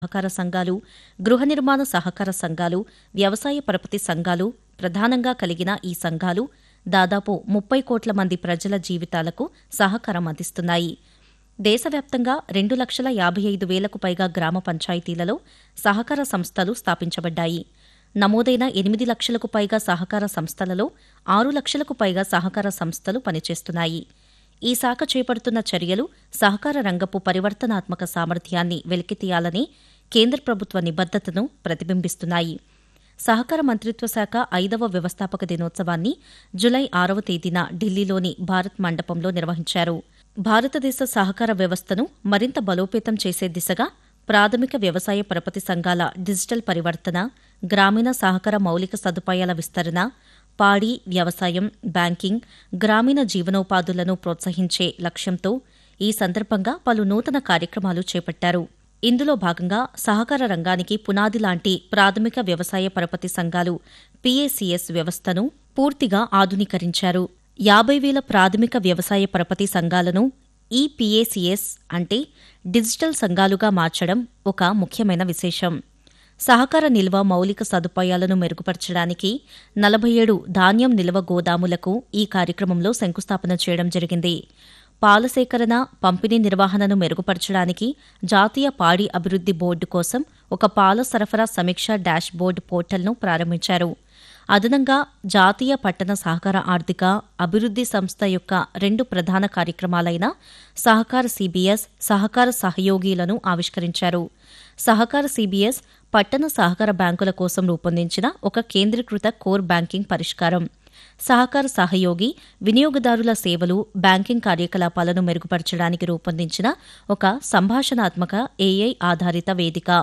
సహకార సంఘాలు గృహ నిర్మాణ సహకార సంఘాలు వ్యవసాయ పరపతి సంఘాలు ప్రధానంగా కలిగిన ఈ సంఘాలు దాదాపు ముప్పై కోట్ల మంది ప్రజల జీవితాలకు సహకారం అందిస్తున్నాయి దేశవ్యాప్తంగా రెండు లక్షల యాభై ఐదు వేలకు పైగా గ్రామ పంచాయతీలలో సహకార సంస్థలు స్థాపించబడ్డాయి నమోదైన ఎనిమిది లక్షలకు పైగా సహకార సంస్థలలో ఆరు లక్షలకు పైగా సహకార సంస్థలు పనిచేస్తున్నాయి ఈ శాఖ చేపడుతున్న చర్యలు సహకార రంగపు పరివర్తనాత్మక సామర్థ్యాన్ని వెలికితీయాలని కేంద్ర ప్రభుత్వ నిబద్దతను ప్రతిబింబిస్తున్నాయి సహకార మంత్రిత్వ శాఖ ఐదవ వ్యవస్థాపక దినోత్సవాన్ని జులై ఆరవ తేదీన ఢిల్లీలోని భారత్ మండపంలో నిర్వహించారు భారతదేశ సహకార వ్యవస్థను మరింత బలోపేతం చేసే దిశగా ప్రాథమిక వ్యవసాయ పరపతి సంఘాల డిజిటల్ పరివర్తన గ్రామీణ సహకార మౌలిక సదుపాయాల విస్తరణ పాడి వ్యవసాయం బ్యాంకింగ్ గ్రామీణ జీవనోపాధులను ప్రోత్సహించే లక్ష్యంతో ఈ సందర్భంగా పలు నూతన కార్యక్రమాలు చేపట్టారు ఇందులో భాగంగా సహకార రంగానికి పునాది లాంటి ప్రాథమిక వ్యవసాయ పరపతి సంఘాలు పీఏసీఎస్ వ్యవస్థను పూర్తిగా ఆధునీకరించారు యాభై వేల ప్రాథమిక వ్యవసాయ పరపతి సంఘాలను ఈ పీఏసీఎస్ అంటే డిజిటల్ సంఘాలుగా మార్చడం ఒక ముఖ్యమైన విశేషం సహకార నిల్వ మౌలిక సదుపాయాలను మెరుగుపరచడానికి నలభై ఏడు ధాన్యం నిల్వ గోదాములకు ఈ కార్యక్రమంలో శంకుస్థాపన చేయడం జరిగింది పాల సేకరణ పంపిణీ నిర్వహణను మెరుగుపరచడానికి జాతీయ పాడి అభివృద్ది బోర్డు కోసం ఒక పాల సరఫరా సమీక్ష డాష్ బోర్డు పోర్టల్ను ప్రారంభించారు అదనంగా జాతీయ పట్టణ సహకార ఆర్థిక అభివృద్ది సంస్థ యొక్క రెండు ప్రధాన కార్యక్రమాలైన సహకార సిబిఎస్ సహకార సహయోగిలను ఆవిష్కరించారు సహకార సిబిఎస్ పట్టణ సహకార బ్యాంకుల కోసం రూపొందించిన ఒక కేంద్రీకృత కోర్ బ్యాంకింగ్ పరిష్కారం సహకార సహయోగి వినియోగదారుల సేవలు బ్యాంకింగ్ కార్యకలాపాలను మెరుగుపరచడానికి రూపొందించిన ఒక సంభాషణాత్మక ఏఐ ఆధారిత వేదిక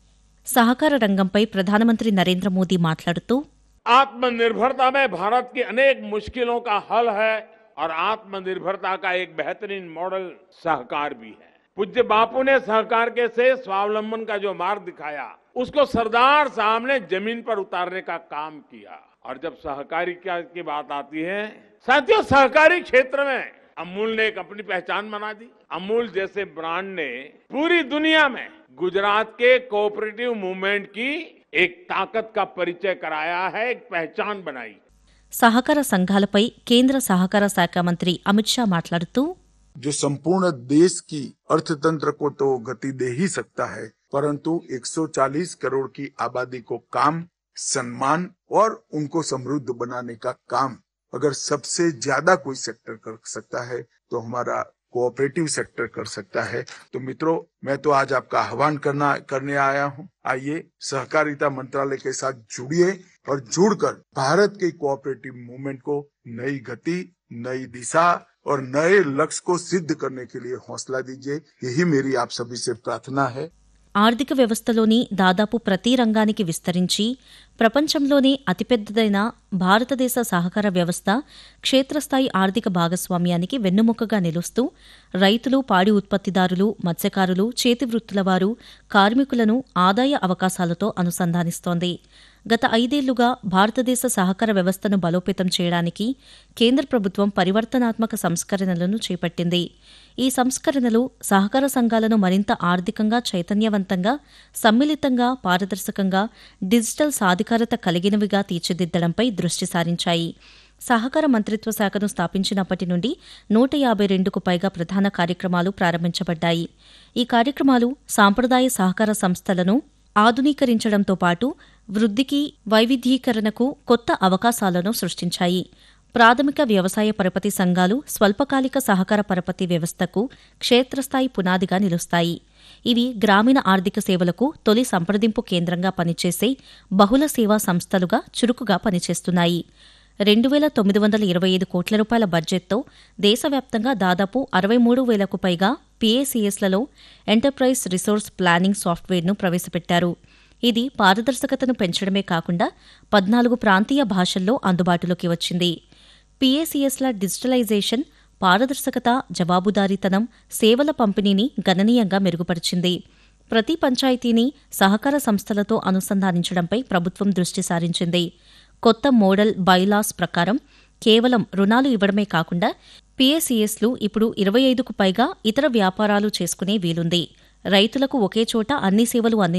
సహకార రంగంపై ప్రధానమంత్రి నరేంద్ర మోదీ మాట్లాడుతూ आत्मनिर्भरता में भारत की अनेक मुश्किलों का हल है और आत्मनिर्भरता का एक बेहतरीन मॉडल सहकार भी है पूज्य बापू ने सहकार के से स्वावलंबन का जो मार्ग दिखाया उसको सरदार साहब ने जमीन पर उतारने का काम किया और जब सहकारी की बात आती है साथियों सहकारी क्षेत्र में अमूल ने एक अपनी पहचान बना दी अमूल जैसे ब्रांड ने पूरी दुनिया में गुजरात के कोऑपरेटिव मूवमेंट की एक ताकत का परिचय कराया है एक पहचान बनाई సహకార సంఘాలపై కేంద్ర సహకార శాఖ మంత్రి అమిత్ షా మాట్లాడుతూ जो संपूर्ण देश की अर्थतंत्र को तो गति दे ही सकता है परंतु 140 करोड़ की आबादी को काम सम्मान और उनको समृद्ध बनाने का काम अगर सबसे ज्यादा कोई सेक्टर कर सकता है तो हमारा कोऑपरेटिव सेक्टर कर सकता है तो मित्रों मैं तो आज आपका आह्वान करना करने आया हूं आइए सहकारिता मंत्रालय के साथ जुड़िए और जुड़कर भारत के कोऑपरेटिव मूवमेंट को नई गति नई दिशा और नए लक्ष्य को सिद्ध करने के लिए हौसला दीजिए यही मेरी आप सभी से प्रार्थना है ఆర్థిక వ్యవస్థలోని దాదాపు ప్రతి రంగానికి విస్తరించి ప్రపంచంలోనే అతిపెద్దదైన భారతదేశ సహకార వ్యవస్థ క్షేత్రస్థాయి ఆర్థిక భాగస్వామ్యానికి వెన్నుముకగా నిలుస్తూ రైతులు పాడి ఉత్పత్తిదారులు మత్స్యకారులు చేతివృత్తుల వారు కార్మికులను ఆదాయ అవకాశాలతో అనుసంధానిస్తోంది గత ఐదేళ్లుగా భారతదేశ సహకార వ్యవస్థను బలోపేతం చేయడానికి కేంద్ర ప్రభుత్వం పరివర్తనాత్మక సంస్కరణలను చేపట్టింది ఈ సంస్కరణలు సహకార సంఘాలను మరింత ఆర్థికంగా చైతన్యవంతంగా సమ్మిళితంగా పారదర్శకంగా డిజిటల్ సాధికారత కలిగినవిగా తీర్చిదిద్దడంపై దృష్టి సారించాయి సహకార మంత్రిత్వ శాఖను స్థాపించినప్పటి నుండి నూట యాభై రెండుకు పైగా ప్రధాన కార్యక్రమాలు ప్రారంభించబడ్డాయి ఈ కార్యక్రమాలు సాంప్రదాయ సహకార సంస్థలను ఆధునీకరించడంతో పాటు వృద్ధికి వైవిధ్యీకరణకు కొత్త అవకాశాలను సృష్టించాయి ప్రాథమిక వ్యవసాయ పరపతి సంఘాలు స్వల్పకాలిక సహకార పరపతి వ్యవస్థకు క్షేత్రస్థాయి పునాదిగా నిలుస్తాయి ఇవి గ్రామీణ ఆర్థిక సేవలకు తొలి సంప్రదింపు కేంద్రంగా పనిచేసే బహుళ సేవా సంస్థలుగా చురుకుగా పనిచేస్తున్నాయి రెండు వేల తొమ్మిది వందల ఇరవై ఐదు కోట్ల రూపాయల బడ్జెట్తో దేశవ్యాప్తంగా దాదాపు అరవై మూడు వేలకు పైగా పీఏసీఎస్లలో ఎంటర్ప్రైజ్ రిసోర్స్ ప్లానింగ్ సాఫ్ట్వేర్ను ప్రవేశపెట్టారు ఇది పారదర్శకతను పెంచడమే కాకుండా పద్నాలుగు ప్రాంతీయ భాషల్లో అందుబాటులోకి వచ్చింది పీఏసీఎస్ల డిజిటలైజేషన్ పారదర్శకత జవాబుదారీతనం సేవల పంపిణీని గణనీయంగా మెరుగుపరిచింది ప్రతి పంచాయతీని సహకార సంస్థలతో అనుసంధానించడంపై ప్రభుత్వం దృష్టి సారించింది కొత్త మోడల్ బైలాస్ ప్రకారం కేవలం రుణాలు ఇవ్వడమే కాకుండా పీఏసీఎస్లు ఇప్పుడు ఇరవై ఐదుకు పైగా ఇతర వ్యాపారాలు చేసుకునే వీలుంది రైతులకు ఒకే చోట అన్ని సేవలు అంది